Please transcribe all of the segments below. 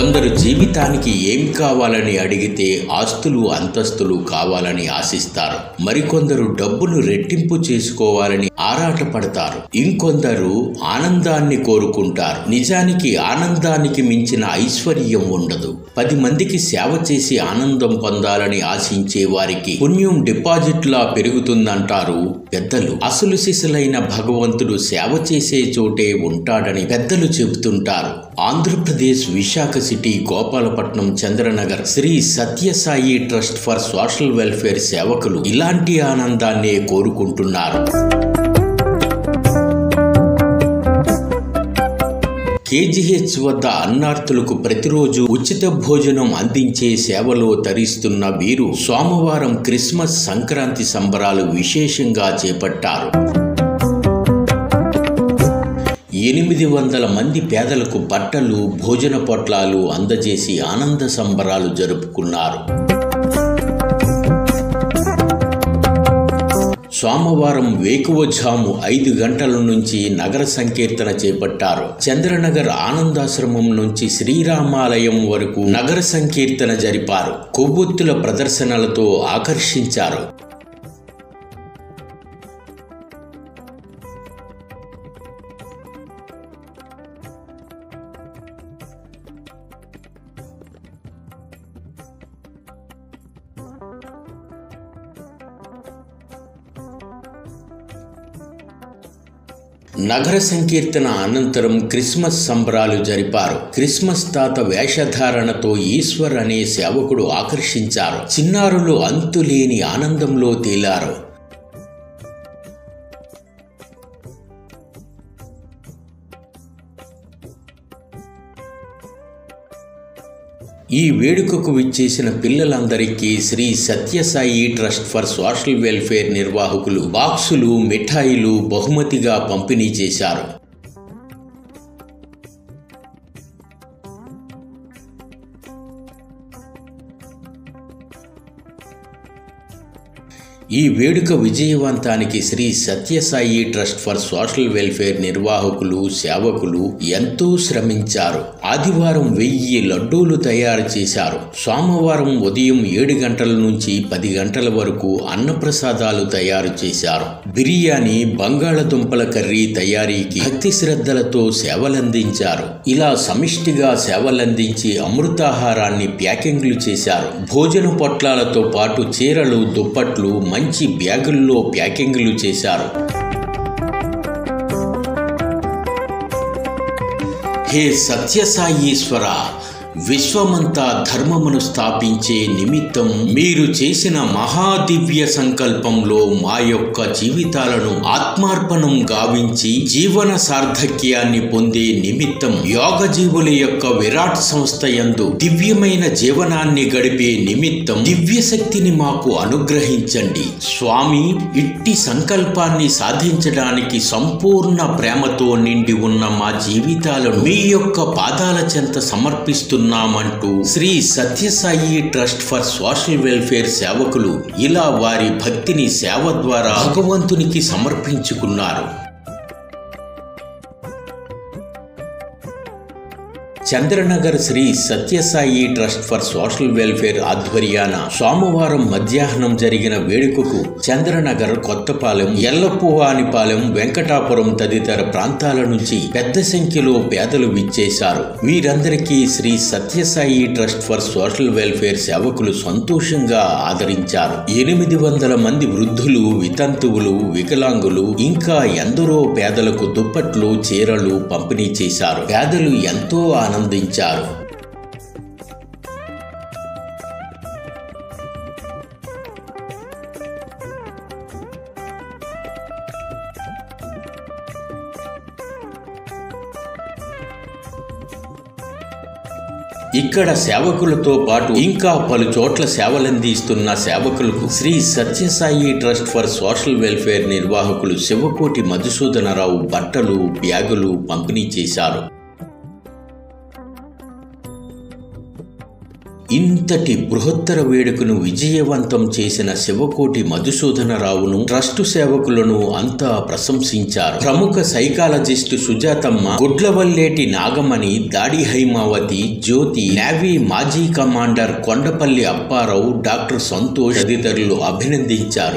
కొందరు జీవితానికి ఏం కావాలని అడిగితే ఆస్తులు అంతస్తులు కావాలని ఆశిస్తారు మరికొందరు డబ్బును రెట్టింపు చేసుకోవాలని ఆరాటపడతారు ఇంకొందరు ఆనందాన్ని కోరుకుంటారు నిజానికి ఆనందానికి మించిన ఐశ్వర్యం ఉండదు పది మందికి సేవ చేసి ఆనందం పొందాలని ఆశించే వారికి పుణ్యం డిపాజిట్లా పెరుగుతుందంటారు పెద్దలు అసలు సిసలైన భగవంతుడు సేవ చేసే చోటే ఉంటాడని పెద్దలు చెబుతుంటారు Andhra Pradesh Visakha city Gopalapatnam Chandranagar Shri Sathya Sai trust for social welfare సేవకులు ఇలాంటి ఆనందాన్నే కోరుకుంటున్నారు కేజీహెచ్ వద్ద అన్నార్థులకు ప్రతిరోజు ఉచిత భోజనం అందించే సేవలో తరిస్తున్న వీరు సోమవారం క్రిస్మస్ సంక్రాంతి సంబరాలు విశేషంగా చేపట్టారు ఎనిమిది వందల మంది పేదలకు బట్టలు భోజన పొట్లాలు అందజేసి ఆనంద సంబరాలు జరుపుకున్నారు సోమవారం వేకువజాము ఐదు గంటల నుంచి నగర సంకీర్తన చేపట్టారు చంద్రనగర్ ఆనందాశ్రమం నుంచి శ్రీరామాలయం వరకు నగర సంకీర్తన జరిపారు కొవ్వొత్తుల ప్రదర్శనలతో ఆకర్షించారు నగర సంకీర్తన అనంతరం క్రిస్మస్ సంబరాలు జరిపారు క్రిస్మస్ తాత వేషధారణతో ఈశ్వర్ అనే సేవకుడు ఆకర్షించారు చిన్నారులు అంతులేని ఆనందంలో తేలారు ఈ వేడుకకు విచ్చేసిన పిల్లలందరికీ Shri Sathya Sai trust for social welfare నిర్వాహకులు బాక్సులు మిఠాయిలు బహుమతిగా పంపిణీ చేశారు ఈ వేడుక విజయవంతానికి Shri Sathya Sai trust for social welfare నిర్వాహకులు సేవకులు ఎంతో శ్రమించారు ఆదివారం వెయ్యి లడ్డూలు తయారు చేశారు సోమవారం ఉదయం ఏడు గంటల నుంచి పది గంటల వరకు అన్నప్రసాదాలు తయారు చేశారు బిర్యానీ బంగాళదుంపల కర్రీ తయారీకి భక్తి శ్రద్ధలతో సేవలందించారు ఇలా సమిష్టిగా సేవలందించి అమృతాహారాన్ని ప్యాకింగ్లు చేశారు భోజన పొట్లాలతో పాటు చీరలు దుప్పట్లు మంచి బ్యాగుల్లో ప్యాకింగ్లు చేశారు హే సత్యసాయీశ్వర విశ్వమంతా ధర్మమును స్థాపించే నిమిత్తం మీరు చేసిన మహాదివ్య సంకల్పంలో మా యొక్క జీవితాలను ఆత్మార్పణం గావించి జీవన సార్థక్యాన్ని పొందే నిమిత్తం యోగ జీవుల యొక్క విరాట్ సంస్థ యందు దివ్యమైన జీవనాన్ని గడిపే నిమిత్తం దివ్య శక్తిని మాకు అనుగ్రహించండి స్వామి ఇట్టి సంకల్పాన్ని సాధించడానికి సంపూర్ణ ప్రేమతో నిండి ఉన్న మా జీవితాలను మీ యొక్క పాదాల చెంత సమర్పిస్తున్నామంటూ Shri Sathya Sai trust for social welfare సేవకులు ఇలా వారి భక్తిని సేవ ద్వారా భగవంతునికి సమర్పించుకున్నారు Chandranagar Shri Sathya Sai trust for social welfare ఆధ్వర్యాన సోమవారం మధ్యాహ్నం జరిగిన వేడుకకు చంద్రనగర్ కొత్తపాలెం ఎల్లపువానిపాలెం వెంకటాపురం తదితర ప్రాంతాల నుంచి పెద్ద సంఖ్యలో పేదలు విచ్చేశారు వీరందరికీ Shri Sathya Sai trust for social welfare సేవకులు సంతోషంగా ఆదరించారు ఎనిమిది వందల మంది వృద్ధులు వితంతువులు వికలాంగులు ఇంకా ఎందరో పేదలకు దుప్పట్లు చీరలు పంపిణీ చేశారు పేదలు ఎంతో ఆనందించారు ఇక్కడ సేవకులతో పాటు ఇంకా పలు చోట్ల సేవలందిస్తున్న సేవకులకు Shri Sathya Sai trust for social welfare నిర్వాహకులు శివకోటి మధుసూదనరావు బట్టలు బ్యాగులు పంపిణీ చేశారు ఇంతటి బృహత్తర వేడుకను విజయవంతం చేసిన శివకోటి మధుసూదనరావును ట్రస్టు సేవకులను అంతా ప్రశంసించారు ప్రముఖ సైకాలజిస్టు సుజాతమ్మ గుడ్లవల్లేటి నాగమణి దాడి హైమావతి జ్యోతి నేవీ మాజీ కమాండర్ కొండపల్లి అప్పారావు డాక్టర్ సంతోష్ తదితరులు అభినందించారు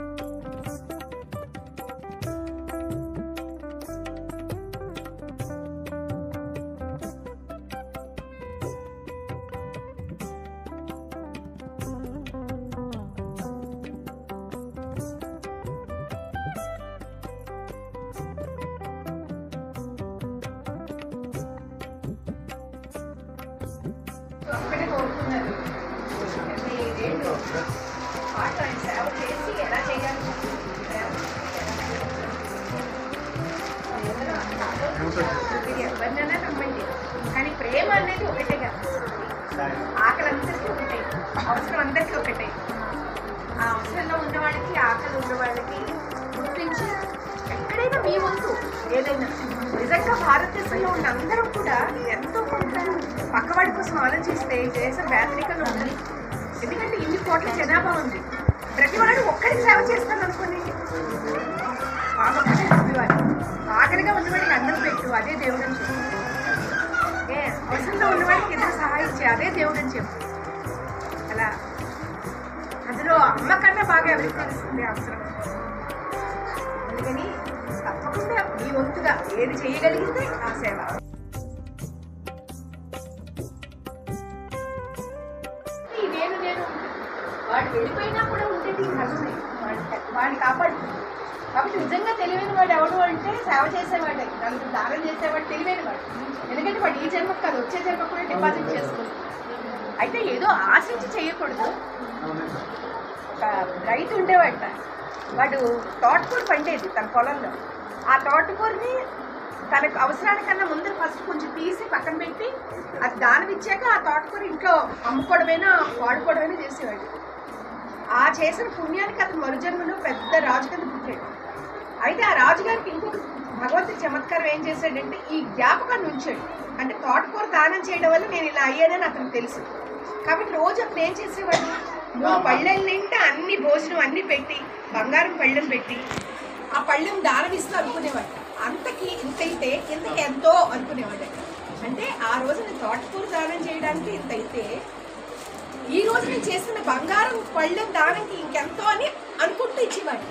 ఒక్కడే కోరుకున్నారు అంటే ఇదేంటో పాట ఆయన సేవ చేసి ఎలా చేయాలి సేవ మీరు ఎవరినైనా నమ్మండి కానీ ప్రేమ అనేది ఒకటే కదా ఆకలి అందరికీ ఒకటే అవసరం అందరికీ ఒకటే ఆ అవసరంలో ఉన్న వాళ్ళకి ఆకలి ఉన్న వాళ్ళకి గుర్తించి ఎక్కడైనా మీ వంతు ఏదైనా నిజంగా భారతదేశంలో ఉన్న అందరూ కూడా ఎంతో కొంత పక్కవాడి కోసం ఆలోచిస్తే ఈ దేశం పేదరికంగా ఉంది ఎందుకంటే ఇన్ని కోట్ల జనాభా ఉంది ప్రతి వాడు ఒక్కడి సేవ చేస్తాను అనుకోండి వాడు ఆకలిగా ఉన్నవాడికి అన్నం పెట్టు అదే దేవుడు అని చెప్పు ఏ అవసరంలో ఉన్నవాడికి ఇద్దరు సహాయం చేయ అదే దేవుడు అని చెప్పు అలా అందులో అమ్మ కన్నా బాగా ఎవరికి తెలుస్తుంది అవసరం అందుకని తప్పకుండా మీ వంతుగా ఏది చేయగలిగితే ఆ సేవ ఈ నేను నేను వాడు వెళ్ళిపోయినా కూడా ఉండేది కష్టమే వాడు వాడిని కాపాడు కాబట్టి నిజంగా తెలివైన వాడు ఎవడు అంటే సేవ చేసేవాడే నలుగురు దానం చేసేవాడు తెలివైన వాడు ఎందుకంటే వాడు ఈ జన్మకు కాదు వచ్చే జన్మ కూడా డిపాజిట్ చేసుకోవచ్చు అయితే ఏదో ఆశించి చేయకూడదు ఒక రైతు ఉండేవాట వాడు తోటకూర పండేది తన పొలంలో ఆ తోటకూరని తనకు అవసరానికన్నా ముందు ఫస్ట్ కొంచెం తీసి పక్కన పెట్టి అది దానం ఇచ్చాక ఆ తోటకూర ఇంట్లో అమ్ముకోవడమైనా వాడుకోవడమైనా చేసేవాడు ఆ చేసిన పుణ్యానికి అతను మరుజన్మలో పెద్ద రాజు కింద పుట్టాడు అయితే ఆ రాజుగారికి ఇంకొక భగవంతుడి చమత్కారం ఏం చేశాడంటే ఈ జ్ఞాపకాన్ని ఉంచాడు అంటే తోటకూర దానం చేయడం వల్ల నేను ఇలా అయ్యానని అతనికి తెలుసు కాబట్టి రోజు అతను ఏం చేసేవాడు మూడు పళ్ళెం నిండా అన్ని భోజనం అన్ని పెట్టి బంగారం పళ్ళెం పెట్టి ఆ పళ్ళెం దానం ఇస్తూ అనుకునేవాడు అంతకి ఇంత అయితే ఇంతకి ఎంతో అనుకునేవాడు అంటే ఆ రోజు నేను తోటకూర దానం చేయడానికి ఇంత అయితే ఈ రోజు నేను చేసిన బంగారం పళ్ళెం దానంకి ఇంకెంతో అని అనుకుంటూ ఇచ్చేవాడు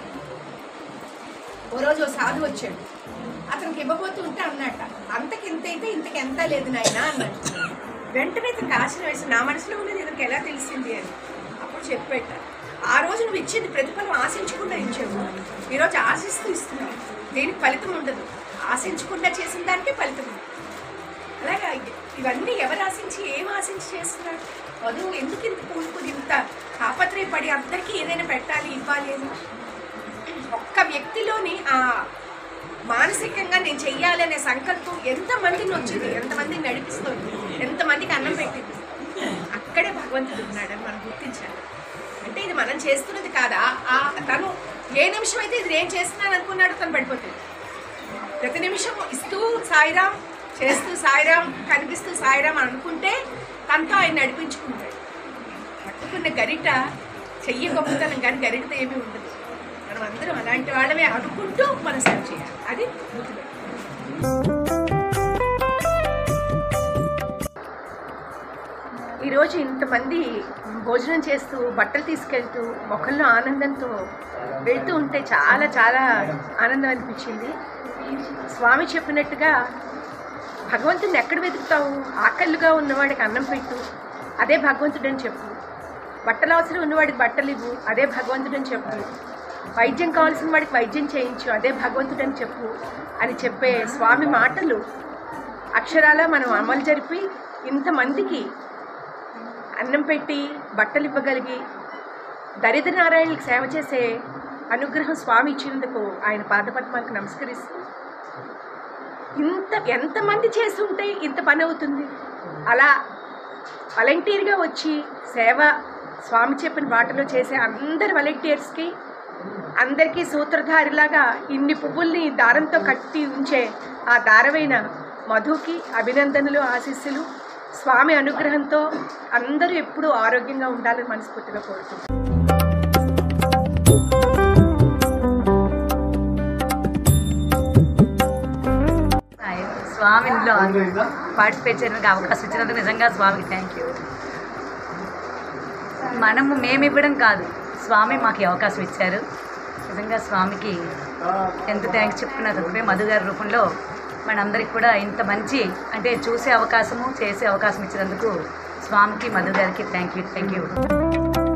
ఓ రోజు ఓ సాధు వచ్చాడు అతనికి ఇవ్వబోతూ ఉంటే అన్నట్ట అంతకి ఇంత అయితే ఇంతకి ఎంత లేదు నాయన అన్నాడు వెంటనే ఇతనికి ఆశ్చర్యం వేసి నా మనసులో ఉన్నది ఇతనికి ఎలా తెలిసింది అని అప్పుడు చెప్పేట ఆ రోజు నువ్వు ఇచ్చింది ప్రతిఫలం ఆశించకుండా ఇచ్చావు ఈరోజు ఆశిస్తూ ఇస్తున్నావు దేనికి ఫలితం ఉండదు ఆశించకుండా చేసిన దానికే ఫలితం ఉంది అలాగా ఇవన్నీ ఎవరు ఆశించి ఏం ఆశించి చేస్తున్నారు వధువు ఎందుకు ఇంత కూడుకుని ఇంత తాపత్రయపడి అందరికీ ఏదైనా పెట్టాలి ఇవ్వాలి అని ఒక్క వ్యక్తిలోని ఆ మానసికంగా నేను చెయ్యాలి అనే సంకల్పం ఎంతమందిని వచ్చింది ఎంతమందిని నడిపిస్తుంది ఎంతమందికి అన్నం పెట్టింది అక్కడే భగవంతుడు ఉన్నాడని మనం గుర్తించాలి అంటే ఇది మనం చేస్తున్నది కాదా ఆ తను ఏ నిమిషం అయితే ఇది నేను చేస్తున్నాను అనుకున్నాడు తను పడిపోతుంది ప్రతి నిమిషం ఇస్తూ సాయిరాం చేస్తూ సాయిరాం కనిపిస్తూ సాయిరాం అని అనుకుంటే తనతో ఆయన నడిపించుకుంటాడు పట్టుకున్న గరిట చెయ్యి గొప్పతనం కానీ గరిటతో ఏమీ ఉండదు మనం అందరం అలాంటి వాళ్ళమే అనుకుంటూ మనం సేవ చేయాలి అది గుర్తుపెట్టుకోవాలి ఈరోజు ఇంతమంది భోజనం చేస్తూ బట్టలు తీసుకెళ్తూ మొక్కల్లో ఆనందంతో వెళ్తూ ఉంటే చాలా చాలా ఆనందం అనిపించింది స్వామి చెప్పినట్టుగా భగవంతుడిని ఎక్కడ వెతుకుతావు ఆకలిగా ఉన్నవాడికి అన్నం పెట్టు అదే భగవంతుడు అని చెప్పు బట్టలు అవసరం ఉన్నవాడికి బట్టలు ఇవ్వు అదే భగవంతుడు అని చెప్పు వైద్యం కావాల్సిన వాడికి వైద్యం చేయించు అదే భగవంతుడు అని చెప్పు అని చెప్పే స్వామి మాటలు అక్షరాల మనం అమలు జరిపి ఇంతమందికి అన్నం పెట్టి బట్టలు ఇవ్వగలిగి దరిద్ర నారాయణకి సేవ చేసే అనుగ్రహం స్వామి ఇచ్చినందుకు ఆయన పాదపద్మాలకు నమస్కరిస్తూ ఇంత ఎంతమంది చేస్తుంటే ఇంత పని అవుతుంది అలా వాలంటీర్గా వచ్చి సేవ స్వామి చెప్పిన బాటలో చేసే అందరి వాలంటీర్స్కి అందరికీ సూత్రధారిలాగా ఇన్ని పువ్వుల్ని దారంతో కట్టి ఉంచే ఆ దారమైన మధుకి అభినందనలు ఆశీస్సులు స్వామి అనుగ్రహంతో అందరూ ఎప్పుడూ ఆరోగ్యంగా ఉండాలని మనస్ఫూర్తిగా కోరుకుంటున్నాను హాయ్. స్వామిలో పార్టిసిపేట్ చేయడానికి అవకాశం ఇచ్చినందుకు నిజంగా స్వామికి థ్యాంక్ యూ మనము మేము ఇవ్వడం కాదు స్వామి మాకు ఈ అవకాశం ఇచ్చారు నిజంగా స్వామికి ఎంత థ్యాంక్స్ చెప్పుకున్నా తప్పే మధు గారి రూపంలో మనందరికి కూడా ఇంత మంచి అంటే చూసే అవకాశము చేసే అవకాశం ఇచ్చినందుకు స్వామికి మధు గారికి థ్యాంక్ యూ థ్యాంక్ యూ